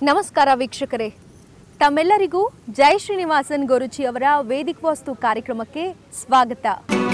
ನಮಸ್ಕಾರ ವೀಕ್ಷಕರೇ ತಮ್ಮೆಲ್ಲರಿಗೂ ಜೈ ಶ್ರೀನಿವಾಸನ್ ಗುರುಜಿ ಅವರ ವೇದಿಕ್ ವಾಸ್ತು ಕಾರ್ಯಕ್ರಮಕ್ಕೆ ಸ್ವಾಗತ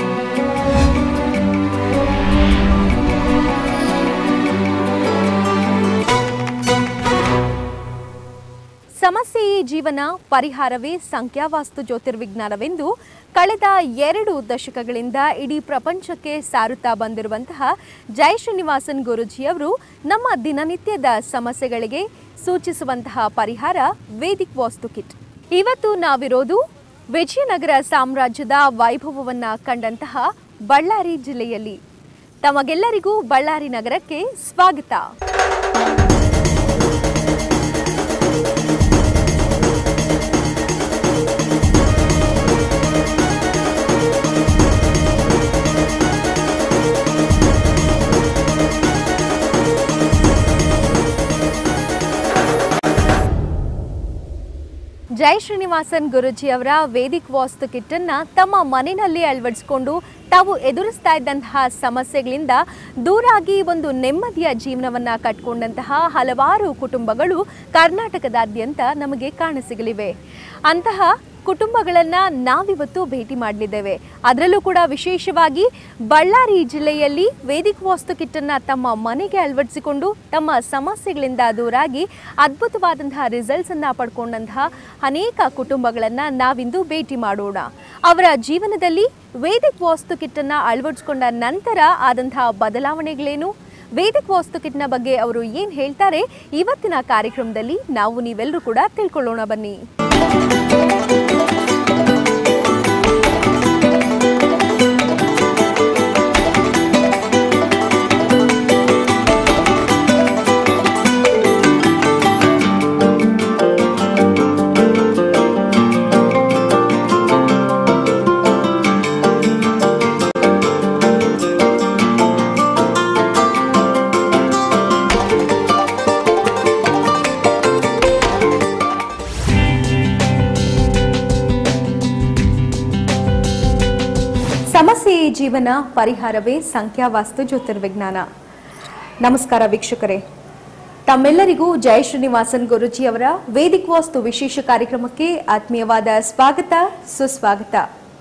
ಸಮಸ್ಯೆಯೇ ಜೀವನ ಪರಿಹಾರವೇ ಸಂಖ್ಯಾವಾಸ್ತು ಜ್ಯೋತಿರ್ವಿಜ್ಞಾನವೆಂದು ಕಳೆದ ಎರಡು ದಶಕಗಳಿಂದ ಇಡೀ ಪ್ರಪಂಚಕ್ಕೆ ಸಾರುತ್ತಾ ಬಂದಿರುವಂತಹ ಜೈ ಶ್ರೀನಿವಾಸನ್ ಗುರುಜಿಯವರು ನಮ್ಮ ದಿನನಿತ್ಯದ ಸಮಸ್ಯೆಗಳಿಗೆ ಸೂಚಿಸುವಂತಹ ಪರಿಹಾರ ವೇದಿಕ್ ವಾಸ್ತು ಕಿಟ್ ಇವತ್ತು ನಾವಿರೋದು ವಿಜಯನಗರ ಸಾಮ್ರಾಜ್ಯದ ವೈಭವವನ್ನ ಕಂಡಂತಹ ಬಳ್ಳಾರಿ ಜಿಲ್ಲೆಯಲ್ಲಿ ತಮಗೆಲ್ಲರಿಗೂ ಬಳ್ಳಾರಿ ನಗರಕ್ಕೆ ಸ್ವಾಗತ ಜೈ ಶ್ರೀನಿವಾಸನ್ ಗುರುಜಿ ಅವರ ವೇದಿಕ್ ವಾಸ್ತು ಕಿಟ್ಟನ್ನ ತಮ್ಮ ಮನೆಯಲ್ಲಿ ಅಳವಡಿಸಿಕೊಂಡು ತಾವು ಎದುರಿಸ್ತಾ ಇದ್ದಂತಹ ಸಮಸ್ಯೆಗಳಿಂದ ದೂರಾಗಿ ಒಂದು ನೆಮ್ಮದಿಯ ಜೀವನವನ್ನ ಕಟ್ಕೊಂಡಂತಹ ಹಲವಾರು ಕುಟುಂಬಗಳು ಕರ್ನಾಟಕದಾದ್ಯಂತ ನಮಗೆ ಕಾಣಸಿಗಲಿವೆ ಅಂತಹ ಕುಟುಂಬಗಳನ್ನ ನಾವಿವತ್ತು ಭೇಟಿ ಮಾಡಲಿದ್ದೇವೆ ಅದರಲ್ಲೂ ಕೂಡ ವಿಶೇಷವಾಗಿ ಬಳ್ಳಾರಿ ಜಿಲ್ಲೆಯಲ್ಲಿ ವೇದಿಕ್ ವಾಸ್ತು ಕಿಟ್ಟನ್ನ ತಮ್ಮ ಮನೆಗೆ ಅಳವಡಿಸಿಕೊಂಡು ತಮ್ಮ ಸಮಸ್ಯೆಗಳಿಂದ ದೂರಾಗಿ ಅದ್ಭುತವಾದಂತಹ ರಿಸಲ್ಟ್ಸ್ ಅನ್ನ ಪಡ್ಕೊಂಡಂತಹ ಅನೇಕ ಕುಟುಂಬಗಳನ್ನ ನಾವಿಂದು ಭೇಟಿ ಮಾಡೋಣ ಅವರ ಜೀವನದಲ್ಲಿ ವೇದಿಕ್ ವಾಸ್ತು ಕಿಟ್ಟನ್ನ ಅಳವಡಿಸಿಕೊಂಡ ನಂತರ ಆದಂತಹ ಬದಲಾವಣೆಗಳೇನು ವೇದಿಕ್ ವಾಸ್ತು ಕಿಟ್ನ ಬಗ್ಗೆ ಅವರು ಏನ್ ಹೇಳ್ತಾರೆ ಇವತ್ತಿನ ಕಾರ್ಯಕ್ರಮದಲ್ಲಿ ನಾವು ನೀವೆಲ್ಲರೂ ಕೂಡ ತಿಳ್ಕೊಳ್ಳೋಣ ಬನ್ನಿ ಸಮಸ್ಯೆಯೇ ಜೀವನ ಪರಿಹಾರವೇ ಸಂಖ್ಯಾವಾಸ್ತು ಜ್ಯೋತಿರ್ವಿಜ್ಞಾನ ನಮಸ್ಕಾರ ವೀಕ್ಷಕರೇ ತಮ್ಮೆಲ್ಲರಿಗೂ ಜಯ ಶ್ರೀನಿವಾಸನ್ ಗುರುಜಿ ಅವರ ವೇದಿಕ್ ವಾಸ್ತು ವಿಶೇಷ ಕಾರ್ಯಕ್ರಮಕ್ಕೆ ಆತ್ಮೀಯವಾದ ಸ್ವಾಗತ ಸುಸ್ವಾಗತ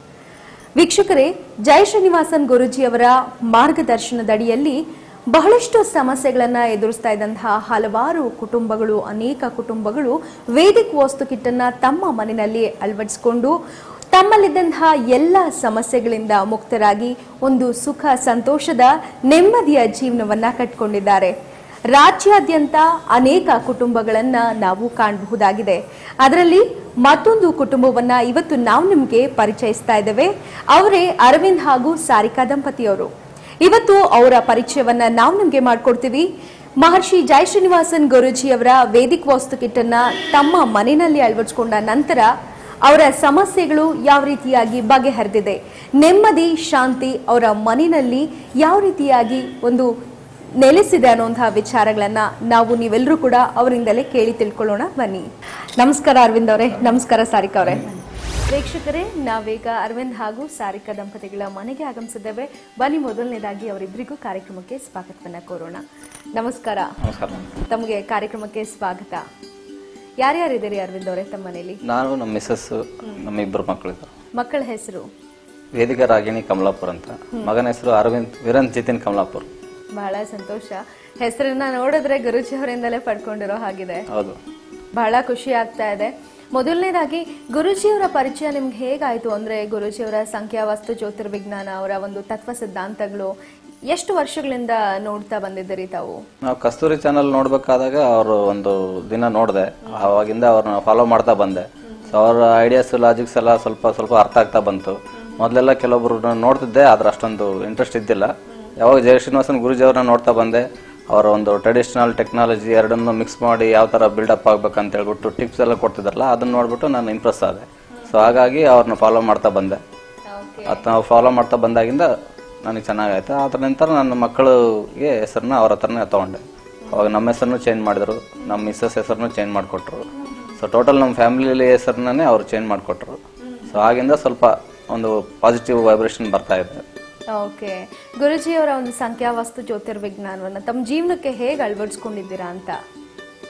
ವೀಕ್ಷಕರೇ ಜಯ ಶ್ರೀನಿವಾಸನ್ ಗುರುಜಿ ಅವರ ಮಾರ್ಗದರ್ಶನದಡಿಯಲ್ಲಿ ಬಹಳಷ್ಟು ಸಮಸ್ಯೆಗಳನ್ನ ಎದುರಿಸ್ತಾ ಇದ್ದಂತಹ ಹಲವಾರು ಕುಟುಂಬಗಳು ಅನೇಕ ಕುಟುಂಬಗಳು ವೇದಿಕ್ ವಾಸ್ತು ಕಿಟ್ಟನ್ನ ತಮ್ಮ ಮನೆಯಲ್ಲಿ ಅಳವಡಿಸಿಕೊಂಡು ತಮ್ಮಲ್ಲಿದ್ದಂತಹ ಎಲ್ಲ ಸಮಸ್ಯೆಗಳಿಂದ ಮುಕ್ತರಾಗಿ ಒಂದು ಸುಖ ಸಂತೋಷದ ನೆಮ್ಮದಿಯ ಜೀವನವನ್ನ ಕಟ್ಕೊಂಡಿದ್ದಾರೆ ರಾಜ್ಯಾದ್ಯಂತ ಅನೇಕ ಕುಟುಂಬಗಳನ್ನ ನಾವು ಕಾಣಬಹುದಾಗಿದೆ ಅದರಲ್ಲಿ ಮತ್ತೊಂದು ಕುಟುಂಬವನ್ನ ಇವತ್ತು ನಾವು ನಿಮಗೆ ಪರಿಚಯಿಸ್ತಾ ಇದ್ದೇವೆ ಅವರೇ ಅರವಿಂದ್ ಹಾಗೂ ಸಾರಿಕಾ ದಂಪತಿಯವರು ಇವತ್ತು ಅವರ ಪರಿಚಯವನ್ನ ನಾವು ನಿಮಗೆ ಮಾಡ್ಕೊಡ್ತೀವಿ ಮಹರ್ಷಿ ಜೈ ಶ್ರೀನಿವಾಸನ್ ಗುರುಜಿ ಅವರ ವೇದಿಕ್ ವಾಸ್ತು ಕಿಟ್ಟನ್ನ ತಮ್ಮ ಮನೆಯಲ್ಲಿ ಅಳವಡಿಸಿಕೊಂಡ ನಂತರ ಅವರ ಸಮಸ್ಯೆಗಳು ಯಾವ ರೀತಿಯಾಗಿ ಬಗೆಹರಿದಿದೆ ನೆಮ್ಮದಿ ಶಾಂತಿ ಅವರ ಮನೆಯಲ್ಲಿ ಯಾವ ರೀತಿಯಾಗಿ ಒಂದು ನೆಲೆಸಿದೆ ಅನ್ನುವಂತಹ ವಿಚಾರಗಳನ್ನ ನಾವು ನೀವೆಲ್ಲರೂ ಕೂಡ ಅವರಿಂದಲೇ ಕೇಳಿ ತಿಳ್ಕೊಳ್ಳೋಣ ಬನ್ನಿ ನಮಸ್ಕಾರ ಅರವಿಂದ್ ಅವರೇ ನಮಸ್ಕಾರ ಸಾರಿಕಾ ಅವರೇ ವೀಕ್ಷಕರೇ ನಾವೀಗ ಅರವಿಂದ್ ಹಾಗೂ ಸಾರಿಕಾ ದಂಪತಿಗಳ ಮನೆಗೆ ಆಗಮಿಸಿದ್ದೇವೆ ಬನ್ನಿ ಮೊದಲನೇದಾಗಿ ಅವರಿಬ್ಬರಿಗೂ ಕಾರ್ಯಕ್ರಮಕ್ಕೆ ಸ್ವಾಗತವನ್ನ ಕೋರೋಣ ನಮಸ್ಕಾರ ನಮಸ್ಕಾರ ತಮಗೆ ಕಾರ್ಯಕ್ರಮಕ್ಕೆ ಸ್ವಾಗತ ಯಾರ್ಯಾರಿದ್ದೀರಿ ಅರವಿಂದ್ ಅವರೇ ತಮ್ಮ ಮನೇಲಿ ನಾನು ನಮ್ಮ ಮಿಸ್ಸಸ್ ನಮ್ಮ ಇಬ್ಬರು ಮಕ್ಕಳಿದ್ದಾರೆ ಮಕ್ಕಳ ಹೆಸರು ವೇದಿಕಾ ರಾಗಿಣಿ ಕಮಲಾಪುರ್ ಅಂತ ಮಗನ ಹೆಸರು ಅರವಿಂದ್ ವೀರನ್ ಜಿತಿನ್ ಕಮಲಾಪುರ್ ಬಹಳ ಸಂತೋಷ ಹೆಸರನ್ನ ನೋಡಿದ್ರೆ ಗುರುಜಿ ಅವರಿಂದಲೇ ಪಡ್ಕೊಂಡಿರೋ ಹಾಗಿದೆ ಹೌದು ಬಹಳ ಖುಷಿ ಆಗ್ತಾ ಇದೆ ಮೊದಲನೇದಾಗಿ ಗುರುಜಿಯವರ ಪರಿಚಯ ನಿಮ್ಗೆ ಹೇಗಾಯ್ತು ಅಂದ್ರೆ ಗುರುಜಿಯವರ ಸಂಖ್ಯಾವಾಸ್ತು ಜ್ಯೋತಿರ್ವಿಜ್ಞಾನ ಅವರ ಒಂದು ತತ್ವ ಸಿದ್ಧಾಂತಗಳು ಎಷ್ಟು ವರ್ಷಗಳಿಂದ ನೋಡ್ತಾ ಬಂದಿದ್ದೀರಿ ತಾವು ನಾವು ಕಸ್ತೂರಿ ಚಾನಲ್ ನೋಡ್ಬೇಕಾದಾಗ ಅವರು ಒಂದು ದಿನ ನೋಡಿದೆ ಅವಾಗಿಂದ ಅವ್ರನ್ನ ಫಾಲೋ ಮಾಡ್ತಾ ಬಂದೆ ಸೊ ಅವರ ಐಡಿಯಾಸ್ ಲಾಜಿಕ್ಸ್ ಎಲ್ಲ ಸ್ವಲ್ಪ ಸ್ವಲ್ಪ ಅರ್ಥ ಆಗ್ತಾ ಬಂತು ಮೊದಲೆಲ್ಲ ಕೆಲವೊಬ್ರು ನೋಡ್ತಿದ್ದೆ ಆದ್ರೆ ಅಷ್ಟೊಂದು ಇಂಟ್ರೆಸ್ಟ್ ಇದ್ದಿಲ್ಲ ಯಾವಾಗ ಜಯ ಶ್ರೀನಿವಾಸನ್ ಗುರುಜಿ ಅವ್ರನ್ನ ನೋಡ್ತಾ ಬಂದೆ ಅವರ ಒಂದು ಟ್ರೆಡಿಷನಲ್ ಟೆಕ್ನಾಲಜಿ ಎರಡನ್ನೂ ಮಿಕ್ಸ್ ಮಾಡಿ ಯಾವ ಥರ ಬಿಲ್ಡಪ್ ಆಗ್ಬೇಕಂತ ಹೇಳ್ಬಿಟ್ಟು ಟಿಪ್ಸ್ ಎಲ್ಲ ಕೊಡ್ತಿದ್ರಲ್ಲ ಅದನ್ನ ನೋಡ್ಬಿಟ್ಟು ನಾನು ಇಂಪ್ರೆಸ್ ಆದೆ ಸೊ ಹಾಗಾಗಿ ಅವ್ರನ್ನ ಫಾಲೋ ಮಾಡ್ತಾ ಬಂದೆ ಅದು ನಾವು ಫಾಲೋ ಮಾಡ್ತಾ ಬಂದಾಗಿಂದ ನನಗೆ ಚೆನ್ನಾಗಾಯ್ತು ಅದ್ರ ನಂತರ ನನ್ನ ಮಕ್ಕಳಿಗೆ ಹೆಸರನ್ನ ಅವ್ರ ಹತ್ರನೇ ತಗೊಂಡೆ ಅವಾಗ ನಮ್ಮ ಹೆಸರನ್ನು ಚೇಂಜ್ ಮಾಡಿದ್ರು ನಮ್ಮ ಮಿಸ್ಸಸ್ ಹೆಸರನ್ನು ಚೇಂಜ್ ಮಾಡಿಕೊಟ್ರು ಸೊ ಟೋಟಲ್ ನಮ್ಮ ಫ್ಯಾಮಿಲಿ ಹೆಸರನ್ನೇ ಅವ್ರು ಚೇಂಜ್ ಮಾಡಿಕೊಟ್ರು ಸೊ ಆಗಿಂದ ಸ್ವಲ್ಪ ಒಂದು ಪಾಸಿಟಿವ್ ವೈಬ್ರೇಷನ್ ಬರ್ತಾ ಇದೆ ಓಕೆ ಗುರುಜಿಯವರ ಒಂದು ಸಂಖ್ಯಾವಾಸ್ತು ಜ್ಯೋತಿರ್ವಿಜ್ಞಾನವನ್ನ ತಮ್ಮ ಜೀವನಕ್ಕೆ ಹೇಗೆ ಅಳವಡಿಸ್ಕೊಂಡಿದ್ದೀರಾ ಅಂತ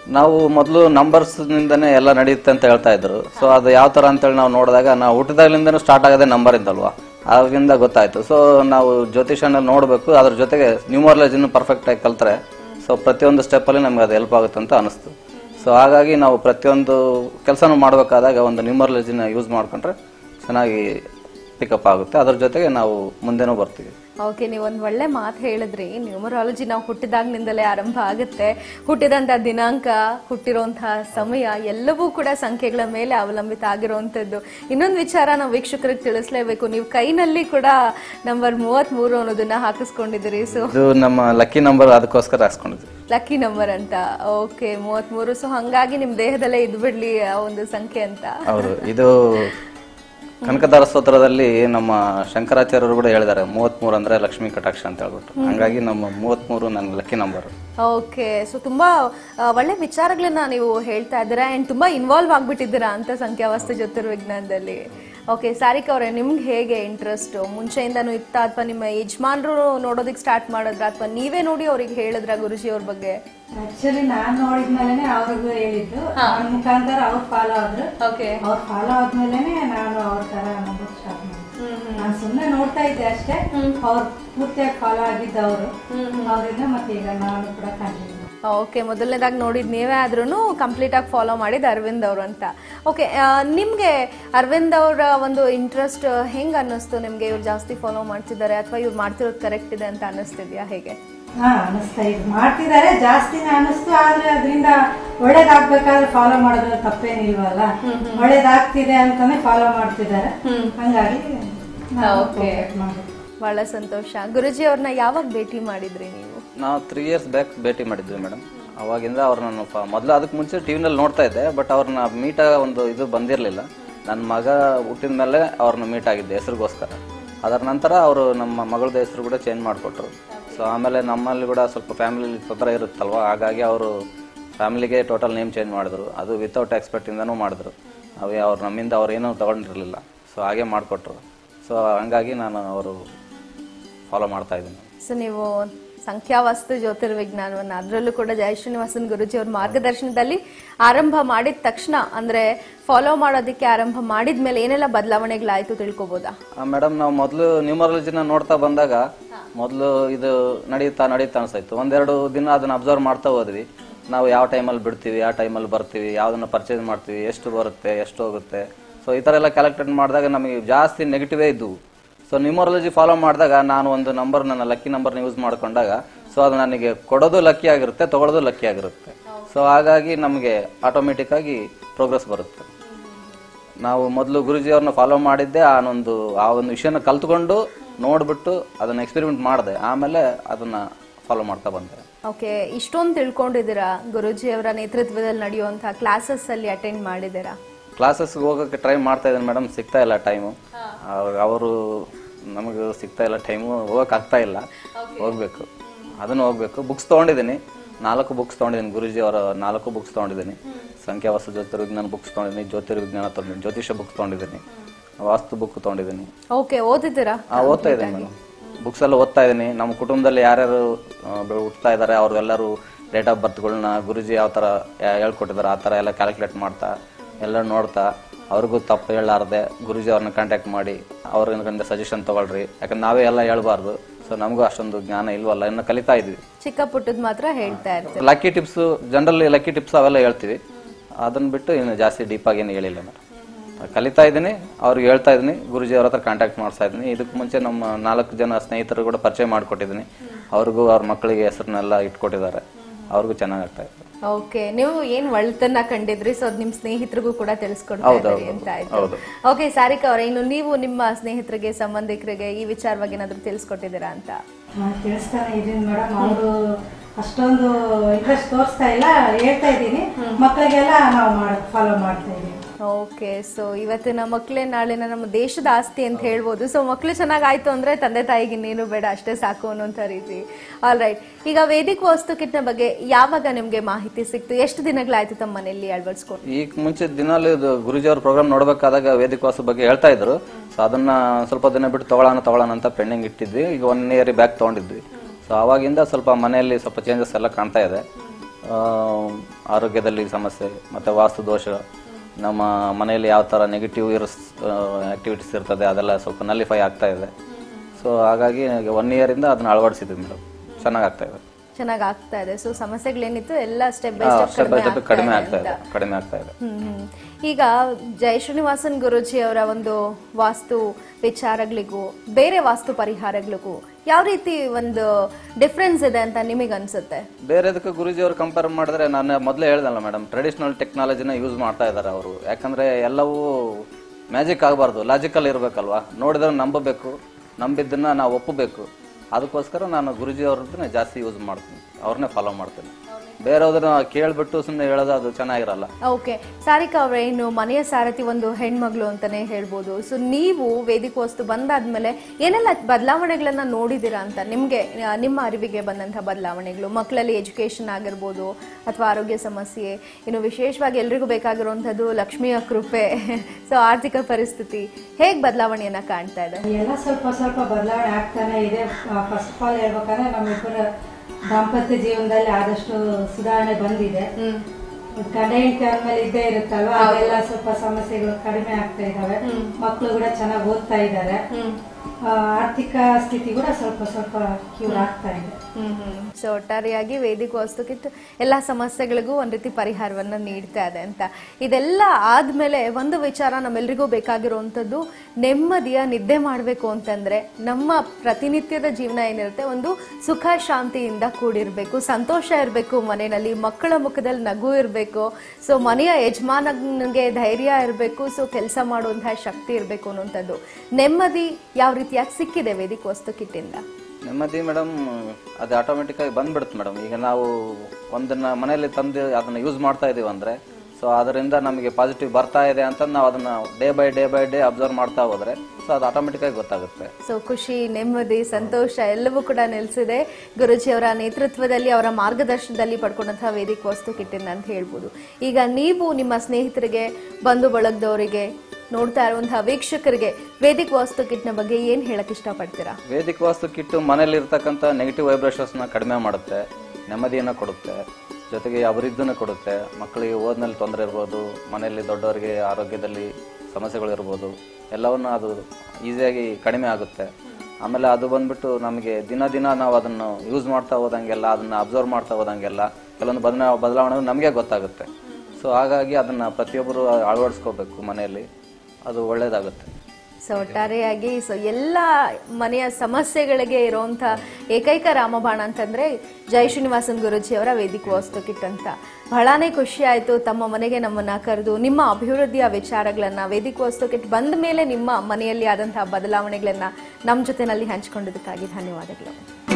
ನಾವು ಮೊದಲು ನಂಬರ್ಸ್ ನಿಂದನೇ ಎಲ್ಲ ನಡೆಯುತ್ತೆ ಅಂತ ಹೇಳ್ತಾ ಇದ್ರು ಸೊ ಅದು ಯಾವ ತರ ಅಂತೇಳಿ ನಾವು ನೋಡಿದಾಗ ನಾವು ಹುಟ್ಟಿದಾಗ್ಲಿಂದನೂ ಸ್ಟಾರ್ಟ್ ಆಗೋದೇ ನಂಬರ್ ಇಂದಲ್ವಾ ಆಗಿಂದ ಗೊತ್ತಾಯ್ತು ಸೊ ನಾವು ಜ್ಯೋತಿಷನ ನೋಡಬೇಕು ಅದ್ರ ಜೊತೆಗೆ ನ್ಯೂಮರಾಲಜಿನೂ ಪರ್ಫೆಕ್ಟ್ ಆಗಿ ಕಲ್ತ್ರೆ ಸೊ ಪ್ರತಿಯೊಂದು ಸ್ಟೆಪ್ಪಲ್ಲಿ ನಮ್ಗೆ ಅದು ಹೆಲ್ಪ್ ಆಗುತ್ತೆ ಅಂತ ಅನಿಸ್ತು ಸೊ ಹಾಗಾಗಿ ನಾವು ಪ್ರತಿಯೊಂದು ಕೆಲಸನೂ ಮಾಡಬೇಕಾದಾಗ ಒಂದು ನ್ಯೂಮರಾಲಜಿನ ಯೂಸ್ ಮಾಡ್ಕೊಂಡ್ರೆ ಚೆನ್ನಾಗಿ ಪಿಕಪ್ ಆಗುತ್ತೆ ಅದ್ರ ಜೊತೆಗೆ ನಾವು ಮುಂದೆನೂ ಬರ್ತೀವಿ ಓಕೆ ನೀವು ಒಂದು ಒಳ್ಳೆ ಮಾತು ಹೇಳಿದ್ರಿ ನ್ಯೂಮರಾಲಜಿ ನಾವು ಹುಟ್ಟಿದಾಗ್ನಿಂದಲೇ ಆರಂಭ ಆಗುತ್ತೆ ಹುಟ್ಟಿದಂಥ ದಿನಾಂಕ ಹುಟ್ಟಿರೋಂತಹ ಸಮಯ ಎಲ್ಲವೂ ಕೂಡ ಸಂಖ್ಯೆಗಳ ಮೇಲೆ ಅವಲಂಬಿತ ಆಗಿರುವಂಥದ್ದು ಇನ್ನೊಂದು ವಿಚಾರ ನಾವು ವೀಕ್ಷಕರಿಗೆ ತಿಳಿಸ್ಲೇಬೇಕು ನೀವು ಕೈನಲ್ಲಿ ಕೂಡ ನಂಬರ್ ಮೂವತ್ತ್ಮೂರು ಅನ್ನೋದನ್ನ ಹಾಕಿಸ್ಕೊಂಡಿದ್ದೀರಿ ಸೊ ಇದು ನಮ್ಮ ಲಕ್ಕಿ ನಂಬರ್ ಅದಕ್ಕೋಸ್ಕರ ಹಾಕ್ಸ್ಕೊಂಡಿದ್ವಿ ಲಕ್ಕಿ ನಂಬರ್ ಅಂತ ಓಕೆ ಮೂವತ್ತ್ಮೂರು ಸೊ ಹಂಗಾಗಿ ನಿಮ್ಮ ದೇಹದಲ್ಲೇ ಇದು ಬಿಡ್ಲಿ ಆ ಒಂದು ಸಂಖ್ಯೆ ಅಂತ ಹೌದು ಇದು ಕನಕದಾರ ಸ್ತೋತ್ರದಲ್ಲಿ ನಮ್ಮ ಶಂಕರಾಚಾರ್ಯರು ಕೂಡ ಹೇಳಿದ್ದಾರೆ ಮೂವತ್ಮೂರು ಅಂದ್ರೆ ಲಕ್ಷ್ಮೀ ಕಟಾಕ್ಷ ಅಂತ ಹೇಳ್ಬಿಟ್ಟು ಹಂಗಾಗಿ ನಮ್ಮ ಮೂವತ್ಮೂರು ನನ್ನ ಲಕ್ಕಿ ನಂಬರ್ ಓಕೆ ಸೊ ತುಂಬಾ ಆ, ಒಳ್ಳೆ ವಿಚಾರಗಳನ್ನ ನೀವು ಹೇಳ್ತಾ ಇದ್ದೀರಾ ಅಂಡ್ ತುಂಬಾ ಇನ್ವಾಲ್ವ್ ಆಗ್ಬಿಟ್ಟಿದ್ದೀರಾ ಅಂತ ಸಂಖ್ಯಾವಾಸ್ತು ಜ್ಯೋತಿರ್ವಿಜ್ಞಾನದಲ್ಲಿ ಓಕೆ ಸಾರಿಕಾ ಅವರೇ ನಿಮ್ಗೆ ಹೇಗೆ ಇಂಟ್ರೆಸ್ಟ್ ಮುಂಚೆಯಿಂದನೂ ಇತ್ತ ಅಥವಾ ನಿಮ್ಮ ಯಜಮಾನ್ರು ನೋಡೋದಕ್ಕೆ ಸ್ಟಾರ್ಟ್ ಮಾಡಿದ್ರ ಅಥವಾ ನೀವೇ ನೋಡಿ ಅವ್ರಿಗೆ ಹೇಳಿದ್ರ ಗುರುಜಿ ಅವ್ರ ಬಗ್ಗೆ ಆಕ್ಚುಲಿ ನಾನ್ ನೋಡಿದ್ಮೇಲೆನೆ ಅವ್ರಿಗೂ ಹೇಳಿದ್ದು ನನ್ನ ಮುಖಾಂತರ ಅವ್ರು ಫಾಲೋ ಆದ್ರು ಓಕೆ ಅವ್ರು ಫಾಲೋ ಆದ್ಮೇಲೆನೆ ನಾನು ಅವ್ರ ತರ ನಂಬಕ್ ಸ್ಟಾರ್ಟ್ ಮಾಡಿದೆ ನಾನು ಸುಮ್ನೆ ನೋಡ್ತಾ ಇದ್ದೆ ಅಷ್ಟೇ ಅವ್ರು ಪೂರ್ತಿಯಾಗಿ ಫಾಲೋ ಆಗಿದ್ದ ಅವರು ಅವರಿಂದ ಮತ್ತೆ ಈಗ ನಾನು ಕೂಡ ಕಂಟಿನ್ಯೂ ಓಕೆ ಮೊದಲನೇದಾಗಿ ನೋಡಿದ್ ನೀವೇ ಆದ್ರೂ ಕಂಪ್ಲೀಟ್ ಆಗಿ ಫಾಲೋ ಮಾಡಿದ ಅರವಿಂದ್ ಅವರು ಅಂತ ಓಕೆ ನಿಮ್ಗೆ ಅರವಿಂದ್ ಅವರ ಒಂದು ಇಂಟ್ರೆಸ್ಟ್ ಹೆಂಗ್ ಅನ್ನಿಸ್ತು ನಿಮ್ಗೆ ಇವ್ರು ಜಾಸ್ತಿ ಫಾಲೋ ಮಾಡ್ತಿದ್ದಾರೆ ಅಥವಾ ಇವ್ರು ಮಾಡ್ತಿರೋದು ಕರೆಕ್ಟ್ ಇದೆ ಅಂತ ಅನ್ನಿಸ್ತಿದ್ಯಾ ಹೇಗೆ ಹಾ ಅನಿಸ್ತಾ ಇದೆ ಮಾಡ್ತಿದ್ದಾರೆ ಜಾಸ್ತಿನೇ ಅನಿಸ್ತು ಆದ್ರೆ ಅದರಿಂದ ಒಳ್ಳೇದಾಗ್ಬೇಕಾದ್ರೆ ಫಾಲೋ ಮಾಡೋದ್ರಲ್ಲಿ ತಪ್ಪೇನಿಲ್ವಲ್ಲ ಒಳ್ಳೇದಾಗ್ತಿದೆ ಅಂತಾನೆ ಫಾಲೋ ಮಾಡ್ತಿದ್ದಾರೆ ಹಂಗಾಗಿ ನಾವು Okay. cooperate ಮಾಡಿದ್ವಿ. ಬಹಳ ಸಂತೋಷ ಗುರುಜಿ ಅವ್ರನ್ನ ಯಾವಾಗ ಭೇಟಿ ಮಾಡಿದ್ರಿ ನೀವು ನಾವು ತ್ರೀ ಇಯರ್ಸ್ ಬ್ಯಾಕ್ ಭೇಟಿ ಮಾಡಿದ್ವಿ ಮೇಡಮ್ ಅವಾಗಿಂದ ಅವ್ರನ್ನ ಫ- ಮೊದಲು ಅದಕ್ಕೆ ಮುಂಚೆ ಟಿವಿನಲ್ಲಿ ನೋಡ್ತಾ ಇದ್ದೆ ಬಟ್ ಅವ್ರನ್ನ ಮೀಟ್ ಒಂದು ಇದು ಬಂದಿರಲಿಲ್ಲ ನನ್ನ ಮಗ ಹುಟ್ಟಿದ ಮೇಲೆ ಅವ್ರನ್ನ ಮೀಟ್ ಆಗಿದ್ದೆ ಹೆಸರಿಗೋಸ್ಕರ ಅದರ ನಂತರ ಅವರು ನಮ್ಮ ಮಗಳದ ಹೆಸರು ಕೂಡ ಚೇಂಜ್ ಮಾಡಿಕೊಟ್ರು ಸೊ ಆಮೇಲೆ ನಮ್ಮಲ್ಲಿ ಕೂಡ ಸ್ವಲ್ಪ ಫ್ಯಾಮಿಲಿ ತೊಂದರೆ ಇರುತ್ತಲ್ವ ಹಾಗಾಗಿ ಅವರು ಫ್ಯಾಮಿಲಿಗೆ ಟೋಟಲ್ ನೇಮ್ ಚೇಂಜ್ ಮಾಡಿದ್ರು ಅದು ವಿತೌಟ್ ಎಕ್ಸ್ಪೆಕ್ಟಿಂದನೂ ಮಾಡಿದ್ರು ಅವೇ ಅವ್ರು ನಮ್ಮಿಂದ ಅವ್ರು ಏನೂ ತೊಗೊಂಡಿರಲಿಲ್ಲ ಸೊ ಹಾಗೆ ಮಾಡಿಕೊಟ್ರು ಸೊ ಹಂಗಾಗಿ ನಾನು ಅವರು ಫಾಲೋ ಮಾಡ್ತಾ ಇದ್ದೀನಿ ಸೊ ನೀವು ಸಂಖ್ಯಾವಾಸ್ತು ಜ್ಯೋತಿರ್ವಿಜ್ಞಾನವನ್ನ ಅದರಲ್ಲೂ ಕೂಡ ಜಯ ಶ್ರೀನಿವಾಸನ್ ಗುರುಜಿ ಅವ್ರ ಮಾರ್ಗದರ್ಶನದಲ್ಲಿ ಆರಂಭ ಮಾಡಿದ ತಕ್ಷಣ ಅಂದ್ರೆ ಫಾಲೋ ಮಾಡೋದಕ್ಕೆ ಆರಂಭ ಮಾಡಿದ ಮೇಲೆ ಏನೆಲ್ಲ ಬದಲಾವಣೆಗಳಾಯ್ತು ತಿಳ್ಕೊಬೋದಾ ಮೇಡಮ್ ನಾವು ಮೊದಲು ನ್ಯೂಮರಾಲಜಿನ ನೋಡ್ತಾ ಬಂದಾಗ ಮೊದಲು ಇದು ನಡೀತಾ ನಡೀತಾ ಅನ್ಸಾಯ್ತು ಒಂದೆರಡು ದಿನ ಅದನ್ನ ಅಬ್ಸರ್ವ್ ಮಾಡ್ತಾ ಹೋದ್ವಿ ನಾವು ಯಾವ ಟೈಮಲ್ಲಿ ಬಿಡ್ತೀವಿ ಯಾವ ಟೈಮಲ್ಲಿ ಬರ್ತೀವಿ ಯಾವ್ದನ್ನ ಪರ್ಚೇಸ್ ಮಾಡ್ತೀವಿ ಎಷ್ಟು ಬರುತ್ತೆ ಎಷ್ಟು ಹೋಗುತ್ತೆ ಸೊ ಈ ಥರ ಎಲ್ಲ ಕ್ಯಾಲ್ಕುಲೇಟ್ ಮಾಡಿದಾಗ ನಮಗೆ ಜಾಸ್ತಿ ನೆಗೆಟಿವೇ ಇದ್ದವು ಸೊ ನ್ಯೂಮರಾಲಜಿ ಫಾಲೋ ಮಾಡಿದಾಗ ನಾನು ಒಂದು ನಂಬರ್ ನನ್ನ ಲಕ್ಕಿ ನಂಬರ್ನ ಯೂಸ್ ಮಾಡ್ಕೊಂಡಾಗ ಸೊ ಅದು ನನಗೆ ಕೊಡೋದು ಲಕ್ಕಿ ಆಗಿರುತ್ತೆ ತಗೊಳ್ಳೋದು ಲಕ್ಕಿ ಆಗಿರುತ್ತೆ ಸೊ ಹಾಗಾಗಿ ನಮಗೆ ಆಟೋಮೆಟಿಕ್ ಆಗಿ ಪ್ರೋಗ್ರೆಸ್ ಬರುತ್ತೆ ನಾವು ಮೊದಲು ಗುರುಜಿ ಅವ್ರನ್ನ ಫಾಲೋ ಮಾಡಿದ್ದೆ ಆ ಒಂದು ಆ ಒಂದು ವಿಷಯನ ಕಲ್ತ್ಕೊಂಡು ನೋಡ್ಬಿಟ್ಟು ಅದನ್ನ ಎಕ್ಸ್ಪೆರಿಮೆಂಟ್ ಮಾಡಿದೆ ಆಮೇಲೆ ಅದನ್ನ ಫಾಲೋ ಮಾಡ್ತಾ ಬಂದೆ ಓಕೆ ಇಷ್ಟೊಂದು ತಿಳ್ಕೊಂಡಿದ್ದೀರಾ ಗುರುಜಿ ಅವರ ನೇತೃತ್ವದಲ್ಲಿ ನಡೆಯುವಂತಹ ಕ್ಲಾಸಸ್ ಅಲ್ಲಿ ಅಟೆಂಡ್ ಮಾಡಿದ್ದೀರಾ ಕ್ಲಾಸಸ್ಗೆ ಹೋಗೋಕ್ಕೆ ಟ್ರೈ ಮಾಡ್ತಾ ಇದ್ದೀನಿ ಮೇಡಮ್ ಸಿಗ್ತಾ ಇಲ್ಲ ಟೈಮು ಅವರು ನಮಗೆ ಸಿಗ್ತಾ ಇಲ್ಲ ಟೈಮು ಹೋಗಕ್ಕೆ ಆಗ್ತಾ ಇಲ್ಲ ಹೋಗ್ಬೇಕು ಅದನ್ನು ಹೋಗ್ಬೇಕು ಬುಕ್ಸ್ ತೊಗೊಂಡಿದ್ದೀನಿ ನಾಲ್ಕು ಬುಕ್ಸ್ ತೊಗೊಂಡಿದ್ದೀನಿ ಗುರುಜಿ ಅವರ ನಾಲ್ಕು ಬುಕ್ಸ್ ತೊಗೊಂಡಿದ್ದೀನಿ ಸಂಖ್ಯಾವಾಸ್ತು ಜ್ಯೋತಿರ್ವಿಜ್ಞಾನ ಬುಕ್ಸ್ ತೊಗೊಂಡಿದ್ದೀನಿ ಜ್ಯೋತಿರ್ವಿಜ್ಞಾನ ತೊಗೊಂಡಿದ್ದೀನಿ ಜ್ಯೋತಿಷ ಬುಕ್ ತೊಗೊಂಡಿದ್ದೀನಿ ವಾಸ್ತು ಬುಕ್ ತೊಗೊಂಡಿದ್ದೀನಿ ಓಕೆ ಓದಿದ್ದೀರಾ ಆ, ಓದ್ತಾ ಇದ್ದೀನಿ ಮೇಡಮ್ ಬುಕ್ಸ್ ಎಲ್ಲ ಓದ್ತಾ ಇದ್ದೀನಿ ನಮ್ಮ ಕುಟುಂಬದಲ್ಲಿ ಯಾರ್ಯಾರು ಆ, ಬೆ- ಹುಟ್ತಾ ಇದ್ದಾರೆ ಅವ್ರೆಲ್ಲರೂ ಡೇಟ್ ಆಫ್ ಬರ್ತ್ಗಳನ್ನ ಗುರುಜಿ ಯಾವ ಥರ ಹೇಳ್ಕೊಟ್ಟಿದ್ದಾರೆ ಆ ಥರ ಎಲ್ಲ ಕ್ಯಾಲ್ಕುಲೇಟ್ ಮಾಡ್ತಾ ಎಲ್ಲ ನೋಡ್ತಾ ಅವ್ರಿಗೂ ತಪ್ಪು ಹೇಳಲಾರ್ದೆ ಗುರುಜಿ ಅವ್ರನ್ನ ಕಾಂಟ್ಯಾಕ್ಟ್ ಮಾಡಿ ಅವ್ರಿಂದ ಸಜೆಷನ್ ತಗೊಳ್ರಿ ಯಾಕಂದ್ರೆ ನಾವೇ ಎಲ್ಲ ಹೇಳ್ಬಾರ್ದು ಸೊ ನಮಗೂ ಅಷ್ಟೊಂದು ಜ್ಞಾನ ಇಲ್ವಲ್ಲ ಇನ್ನು ಕಲಿತಾ ಇದ್ವಿ ಚಿಕ್ಕ ಪುಟ್ಟದ್ ಮಾತ್ರ ಹೇಳ್ತಾ ಇರ್ತೀವಿ lucky tips generally lucky tips ಅವೆಲ್ಲ ಹೇಳ್ತೀವಿ ಅದನ್ನ ಬಿಟ್ಟು ಇನ್ನು ಜಾಸ್ತಿ ಡೀಪ್ ಆಗಿ ಏನು ಹೇಳಿಲ್ಲ ಮೇಡಮ್ ಕಲಿತಾ ಇದ್ದೀನಿ ಅವ್ರಿಗೆ ಹೇಳ್ತಾ ಇದ್ದೀನಿ ಗುರುಜಿ ಅವ್ರ ಹತ್ರ ಕಾಂಟ್ಯಾಕ್ಟ್ ಮಾಡ್ತಾ ಇದ್ದೀನಿ ಇದಕ್ಕೆ ಮುಂಚೆ ನಮ್ಮ ನಾಲ್ಕು ಜನ ಸ್ನೇಹಿತರು ಕೂಡ ಪರಿಚಯ ಮಾಡಿಕೊಟ್ಟಿದ್ದೀನಿ ಅವ್ರಿಗೂ ಅವ್ರ ಮಕ್ಕಳಿಗೆ ಹೆಸರನ್ನೆಲ್ಲ ಇಟ್ಕೊಟ್ಟಿದ್ದಾರೆ ಅವ್ರಿಗೂ ಚೆನ್ನಾಗಿ ಆಗ್ತಾ ಇದೆ ಓಕೆ ನೀವು ಏನ್ ಒಳ್ತನ್ನ ಕಂಡಿದ್ರಿ ಸೊ ಅದ್ ನಿಮ್ ಸ್ನೇಹಿತರಿಗೂ ಕೂಡ ತಿಳಿಸ್ಕೊಡ್ತಾ ಹೌದು, ಇದ್ದೀರಿ ಹೌದು, ಅಂತ ಆಯ್ತು ಹೌದು. ಓಕೆ ಸಾರಿಕಾ ಅವರೇ ಇನ್ನು ನೀವು ನಿಮ್ಮ ಸ್ನೇಹಿತರಿಗೆ ಸಂಬಂಧಿಕರಿಗೆ ಈ ವಿಚಾರವಾಗಿ ಏನಾದ್ರು ತಿಳಿಸ್ಕೊಟ್ಟಿದ್ದೀರಾ ಅಂತ ನಾನು ತಿಳಿಸ್ತಾನೆ ಇದೀನಿ ಮೇಡಮ್ ಅವರು ಅಷ್ಟೊಂದು ಇಂಟ್ರೆಸ್ಟ್ ತೋರಿಸ್ತಾ ಇಲ್ಲ ಹೇಳ್ತಾ ಇದ್ದೀನಿ ಮಕ್ಕಳಿಗೆಲ್ಲ ನಾವು ಮಾಡ್ ಫಾಲೋ ಮಾಡ್ತಾ ಇದೀವಿ ಓಕೆ ಸೊ ಇವತ್ತಿನ ಮಕ್ಕಳೇ ನಾಳಿನ ನಮ್ಮ ದೇಶದ ಆಸ್ತಿ ಅಂತ ಹೇಳ್ಬೋದು ಸೊ ಮಕ್ಕಳು ಚೆನ್ನಾಗಾಯ್ತು ಅಂದ್ರೆ ತಂದೆ ತಾಯಿಗೆ ಇನ್ನೇನು ಬೇಡ ಅಷ್ಟೇ ಸಾಕು ಅನ್ನೋಂಥ ರೀತಿ ಆಲ್ ರೈಟ್ ಈಗ ವೇದಿಕ ವಾಸ್ತು ಕಿಟ್ನ ಬಗ್ಗೆ ಯಾವಾಗ ನಿಮ್ಗೆ ಮಾಹಿತಿ ಸಿಕ್ತು ಎಷ್ಟು ದಿನಗಳಾಯ್ತು ತಮ್ಮ ಮನೆಯಲ್ಲಿ ಅಳವಡಿಸ್ಕೊಂಡು ಈಗ ಮುಂಚೆ ದಿನಾಲು ಇದು ಗುರುಜಿ ಅವ್ರ ಪ್ರೋಗ್ರಾಮ್ ನೋಡ್ಬೇಕಾದಾಗ ವೇದಿಕ ವಾಸು ಬಗ್ಗೆ ಹೇಳ್ತಾ ಇದ್ರು ಸೊ ಅದನ್ನ ಸ್ವಲ್ಪ ದಿನ ಬಿಟ್ಟು ತಗೊಳ್ಳೋಣ ತಗೊಳ್ಳೋಣ ಅಂತ ಪೆಂಡಿಂಗ್ ಇಟ್ಟಿದ್ವಿ ಈಗ ಒನ್ ಇಯರ್ ಬ್ಯಾಕ್ ತಗೊಂಡಿದ್ವಿ ಸೊ ಅವಾಗಿಂದ ಸ್ವಲ್ಪ ಮನೆಯಲ್ಲಿ ಸ್ವಲ್ಪ ಚೇಂಜಸ್ ಎಲ್ಲ ಕಾಣ್ತಾ ಇದೆ ಆ, ಆರೋಗ್ಯದಲ್ಲಿ ಸಮಸ್ಯೆ ಮತ್ತು ವಾಸ್ತು ದೋಷ ನಮ್ಮ ಮನೆಯಲ್ಲಿ ಯಾವ ಥರ ನೆಗೆಟಿವ್ ಇರ್ಸ್ ಆ್ಯಕ್ಟಿವಿಟೀಸ್ ಇರ್ತದೆ ಅದೆಲ್ಲ ಸ್ವಲ್ಪ ನಲಿಫೈ ಆಗ್ತಾ ಇದೆ ಸೊ ಹಾಗಾಗಿ ಒನ್ ಇಯರಿಂದ ಅದನ್ನ ಅಳವಡಿಸಿದ್ವಿ ಮೇಡಮ್ ಚೆನ್ನಾಗಿ ಆಗ್ತಾ ಇದೆ ಚೆನ್ನಾಗಿ ಆಗ್ತಾ ಇದೆ ಸೊ ಸಮಸ್ಯೆಗಳೇನಿತ್ತು ಎಲ್ಲ step by step step by step ಕಡಿಮೆ ಕಡಿಮೆ ಆಗ್ತಾ ಆಗ್ತಾ ಇದೆ ಕಡಿಮೆ ಆಗ್ತಾ ಇದೆ ಹ್ಮ್ ಹ್ಮ್. ಈಗ ಜಯ ಶ್ರೀನಿವಾಸನ್ ಗುರೂಜಿ ಅವರ ಒಂದು ವಾಸ್ತು ವಿಚಾರಗಳಿಗೂ ಬೇರೆ ವಾಸ್ತು ಪರಿಹಾರಗಳಿಗೂ ಯಾವ ರೀತಿ ಒಂದು ಡಿಫ್ರೆನ್ಸ್ ಇದೆ ಅಂತ ನಿಮಗೆ ಅನ್ಸುತ್ತೆ ಬೇರೆದಕ್ಕೆ ಗುರುಜಿ ಅವರು ಕಂಪೇರ್ ಮಾಡಿದ್ರೆ ನಾನು ಮೊದಲೇ ಹೇಳ್ದಲ್ಲ ಮೇಡಮ್ ಟ್ರೆಡಿಷನಲ್ ಟೆಕ್ನಾಲಜಿನ ಯೂಸ್ ಮಾಡ್ತಾ ಇದ್ದಾರೆ ಅವರು ಯಾಕಂದ್ರೆ ಎಲ್ಲವೂ ಮ್ಯಾಜಿಕ್ ಆಗಬಾರ್ದು ಲಾಜಿಕಲ್ ಇರಬೇಕಲ್ವಾ ನೋಡಿದ್ರೆ ನಂಬಬೇಕು ನಂಬಿದ್ದನ್ನ ನಾವು ಒಪ್ಪಬೇಕು ಅದಕ್ಕೋಸ್ಕರ ನಾನು ಗುರುಜಿ ಅವ್ರದ್ದನ್ನೇ ಜಾಸ್ತಿ ಯೂಸ್ ಮಾಡ್ತೀನಿ ಅವ್ರನ್ನೇ ಫಾಲೋ ಮಾಡ್ತೀನಿ ಬೇರೆಯವ್ರನ್ನ ಕೇಳ್ಬಿಟ್ಟು ಸುಮ್ಮನೆ ಹೇಳೋದು ಅದು ಚೆನ್ನಾಗಿರಲ್ಲ ಓಕೆ ಸಾರಿಕಾ ಅವರೇ ಇನ್ನು ಮನೆಯ ಸಾರಥಿ ಒಂದು ಹೆಣ್ಮಗಳು ಅಂತಾನೆ ಹೇಳ್ಬೋದು ಸೊ ನೀವು ವೇದಿಕ ವಸ್ತು ಬಂದಾದ್ಮೇಲೆ ಏನೆಲ್ಲ ಬದಲಾವಣೆಗಳನ್ನ ನೋಡಿದ್ದೀರಾ ಅಂತ ನಿಮ್ಗೆ ಆ, ನಿಮ್ಮ ಅರಿವಿಗೆ ಬಂದಂತಹ ಬದಲಾವಣೆಗಳು ಮಕ್ಕಳಲ್ಲಿ ಎಜುಕೇಶನ್ ಆಗಿರ್ಬೋದು ಅಥವಾ ಆರೋಗ್ಯ ಸಮಸ್ಯೆ ಇನ್ನು ವಿಶೇಷವಾಗಿ ಎಲ್ರಿಗೂ ಬೇಕಾಗಿರುವಂಥದ್ದು ಲಕ್ಷ್ಮಿಯ ಕೃಪೆ ಸೊ ಆರ್ಥಿಕ ಪರಿಸ್ಥಿತಿ ಹೇಗೆ ಬದಲಾವಣೆಯನ್ನ ಕಾಣ್ತಾ ಇದೆ ಎಲ್ಲ ಸ್ವಲ್ಪ ಸ್ವಲ್ಪ ಬದಲಾವಣೆ ಆಗ್ತಾನೆ ಇದೆ ಫಸ್ಟ್ ಆಫ್ ಆಲ್ ಹೇಳ್ಬೇಕಂದ್ರೆ ನಮ್ಮಿಬ್ಬರ ದಾಂಪತ್ಯ ಜೀವನದಲ್ಲಿ ಆದಷ್ಟು ಸುಧಾರಣೆ ಬಂದಿದೆ ಗಂಡ ಹೆಂಡತಿ ಆದ್ಮೇಲೆ ಇದ್ದೇ ಇರುತ್ತಲ್ವಾ ಅವೆಲ್ಲ ಸ್ವಲ್ಪ ಸಮಸ್ಯೆಗಳು ಕಡಿಮೆ ಆಗ್ತಾ ಇದಾವೆ ಮಕ್ಕಳು ಕೂಡ ಚೆನ್ನಾಗಿ ಓದ್ತಾ ಇದ್ದಾರೆ ಆ, ಆರ್ಥಿಕ ಸ್ಥಿತಿ ಕೂಡ ಸ್ವಲ್ಪ ಸ್ವಲ್ಪ ಕ್ಯೂರ್ ಆಗ್ತಾ ಇದೆ ಸೊ ಒಟ್ಟಾರೆಯಾಗಿ ವೇದಿಕ ವಸ್ತುಕಿತ್ತು ಎಲ್ಲ ಸಮಸ್ಯೆಗಳಿಗೂ ಒಂದ್ ರೀತಿ ಪರಿಹಾರವನ್ನ ನೀಡ್ತಾ ಇದೆ ಅಂತ ಇದೆಲ್ಲ ಆದ್ಮೇಲೆ ಒಂದು ವಿಚಾರ ನಮ್ಮೆಲ್ರಿಗೂ ಬೇಕಾಗಿರುವಂಥದ್ದು ನೆಮ್ಮದಿಯ ನಿದ್ದೆ ಮಾಡಬೇಕು ಅಂತಂದ್ರೆ ನಮ್ಮ ಪ್ರತಿನಿತ್ಯದ ಜೀವನ ಏನಿರುತ್ತೆ ಒಂದು ಸುಖ ಶಾಂತಿಯಿಂದ ಕೂಡಿರ್ಬೇಕು ಸಂತೋಷ ಇರಬೇಕು ಮನೆಯಲ್ಲಿ ಮಕ್ಕಳ ಮುಖದಲ್ಲಿ ನಗು ಇರಬೇಕು ಸೊ ಮನೆಯ ಯಜಮಾನನಿಗೆ ಧೈರ್ಯ ಇರಬೇಕು ಸೊ ಕೆಲಸ ಮಾಡುವಂತಹ ಶಕ್ತಿ ಇರಬೇಕು ಅನ್ನುವಂಥದ್ದು ನೆಮ್ಮದಿ ಯಾವ ರೀತಿಯಾಗಿ ಸಿಕ್ಕಿದೆ ವೇದಿಕ ವಸ್ತು ಕಿಟ್ಟಿಂದ ನೆಮ್ಮದಿ ಮೇಡಮ್ ಅದು ಆಟೋಮೆಟಿಕ್ ಆಗಿ ಬಂದ್ಬಿಡುತ್ತೆ ಮೇಡಮ್ ಈಗ ನಾವು ಒಂದನ್ನ ಮನೆಯಲ್ಲಿ ತಂದು ಅದನ್ನ ಯೂಸ್ ಮಾಡ್ತಾ ಇದೀವಿ ಅಂದ್ರೆ ಸೊ ಅದರಿಂದ ನಮಗೆ ಪಾಸಿಟಿವ್ ಬರ್ತಾ ಇದೆ ಅಂತ ನಾವು ಅದನ್ನ day by day by day observe ಮಾಡ್ತಾ ಹೋದ್ರೆ ಸೊ ಅದು ಆಟೋಮೆಟಿಕ್ ಆಗಿ ಗೊತ್ತಾಗುತ್ತೆ ಸೊ ಖುಷಿ ನೆಮ್ಮದಿ ಸಂತೋಷ ಎಲ್ಲವೂ ಕೂಡ ನೆಲೆಸಿದೆ ಗುರುಜಿ ಅವರ ನೇತೃತ್ವದಲ್ಲಿ ಅವರ ಮಾರ್ಗದರ್ಶನದಲ್ಲಿ ಪಡ್ಕೊಂಡಂತಹ ವೇದಿಕ ವಸ್ತು ಕಿಟ್ಟಿನ ಅಂತ ಹೇಳ್ಬೋದು ಈಗ ನೀವು ನಿಮ್ಮ ಸ್ನೇಹಿತರಿಗೆ ಬಂಧು ಬಳಗದವರಿಗೆ ನೋಡ್ತಾ ಇರುವಂತಹ ವೀಕ್ಷಕರಿಗೆ ವೇದಿಕ ವಾಸ್ತು ಕಿಟ್ನ ಬಗ್ಗೆ ಏನ್ ಹೇಳಕ್ ಇಷ್ಟಪಡ್ತೀರಾ ವೇದಿಕ ವಾಸ್ತು ಕಿಟ್ಟು ಮನೇಲಿ ಇರ್ತಕ್ಕಂಥ ನೆಗೆಟಿವ್ ವೈಬ್ರೇಷನ್ಸ್ನ ಕಡಿಮೆ ಮಾಡುತ್ತೆ ನೆಮ್ಮದಿಯನ್ನು ಕೊಡುತ್ತೆ ಜೊತೆಗೆ ಅಭಿವೃದ್ಧಿನ ಕೊಡುತ್ತೆ ಮಕ್ಕಳಿಗೆ ಓದಿನಲ್ಲಿ ತೊಂದರೆ ಇರ್ಬೋದು ಮನೆಯಲ್ಲಿ ದೊಡ್ಡವರಿಗೆ ಆರೋಗ್ಯದಲ್ಲಿ ಸಮಸ್ಯೆಗಳು ಇರ್ಬೋದು ಎಲ್ಲವನ್ನು ಅದು ಈಸಿಯಾಗಿ ಕಡಿಮೆ ಆಗುತ್ತೆ ಆಮೇಲೆ ಅದು ಬಂದ್ಬಿಟ್ಟು ನಮಗೆ ದಿನ ದಿನ ನಾವು ಅದನ್ನು ಯೂಸ್ ಮಾಡ್ತಾ ಹೋದಂಗೆಲ್ಲ ಅದನ್ನ ಅಬ್ಸರ್ವ್ ಮಾಡ್ತಾ ಹೋದಂಗೆಲ್ಲ ಕೆಲವೊಂದು ಬದಲಾ ಬದಲಾವಣೆ ನಮಗೆ ಗೊತ್ತಾಗುತ್ತೆ ಸೊ ಹಾಗಾಗಿ ಅದನ್ನ ಪ್ರತಿಯೊಬ್ಬರು ಅಳವಡಿಸ್ಕೋಬೇಕು ಮನೆಯಲ್ಲಿ ಅದು ಒಳ್ಳೇದಾಗುತ್ತೆ ಸೊ ಒಟ್ಟಾರೆಯಾಗಿ ಸೊ ಎಲ್ಲ ಮನೆಯ ಸಮಸ್ಯೆಗಳಿಗೆ ಇರುವಂತ ಏಕೈಕ ರಾಮಬಾಣ ಅಂತಂದ್ರೆ ಜೈ ಶ್ರೀನಿವಾಸನ್ ಗುರುಜಿ ಅವರ ವೇದಿಕ ವಾಸ್ತು ಕಿಟ್ ಅಂತ ಬಹಳಾನೇ ಖುಷಿ ಆಯ್ತು ತಮ್ಮ ಮನೆಗೆ ನಮ್ಮನ್ನ ಕರೆದು ನಿಮ್ಮ ಅಭಿವೃದ್ಧಿಯ ವಿಚಾರಗಳನ್ನ ವೇದಿಕ ವಾಸ್ತು ಕಿಟ್ ಬಂದ ಮೇಲೆ ನಿಮ್ಮ ಮನೆಯಲ್ಲಿ ಆದಂತಹ ಬದಲಾವಣೆಗಳನ್ನ ನಮ್ಮ ಜೊತೆನಲ್ಲಿ ಹಂಚಿಕೊಂಡಿದ್ದಕ್ಕಾಗಿ ಧನ್ಯವಾದಗಳು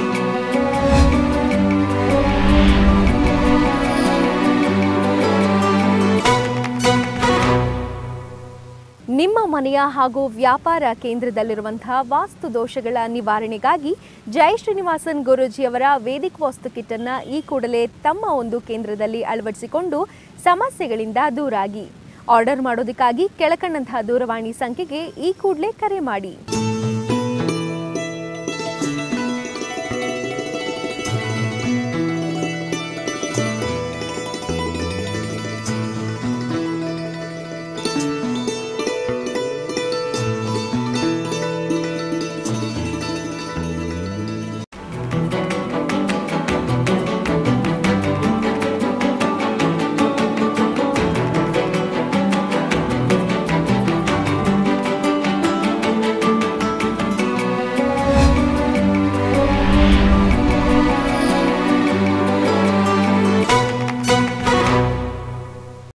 ನಿಮ್ಮ ಮನೆಯ ಹಾಗೂ ವ್ಯಾಪಾರ ಕೇಂದ್ರದಲ್ಲಿರುವಂತಹ ವಾಸ್ತು ದೋಷಗಳ ನಿವಾರಣೆಗಾಗಿ ಜೈ ಶ್ರೀನಿವಾಸನ್ ಗುರೂಜಿಯವರ ವೇದಿಕ ವಾಸ್ತು ಕಿಟ್ ಅನ್ನ ಈ ಕೂಡಲೇ ತಮ್ಮ ಒಂದು ಕೇಂದ್ರದಲ್ಲಿ ಅಳವಡಿಸಿಕೊಂಡು ಸಮಸ್ಯೆಗಳಿಂದ ದೂರಾಗಿ ಆರ್ಡರ್ ಮಾಡೋದಕ್ಕಾಗಿ ಕೆಳಕಂಡಂತಹ ದೂರವಾಣಿ ಸಂಖ್ಯೆಗೆ ಈ ಕೂಡಲೇ ಕರೆ ಮಾಡಿ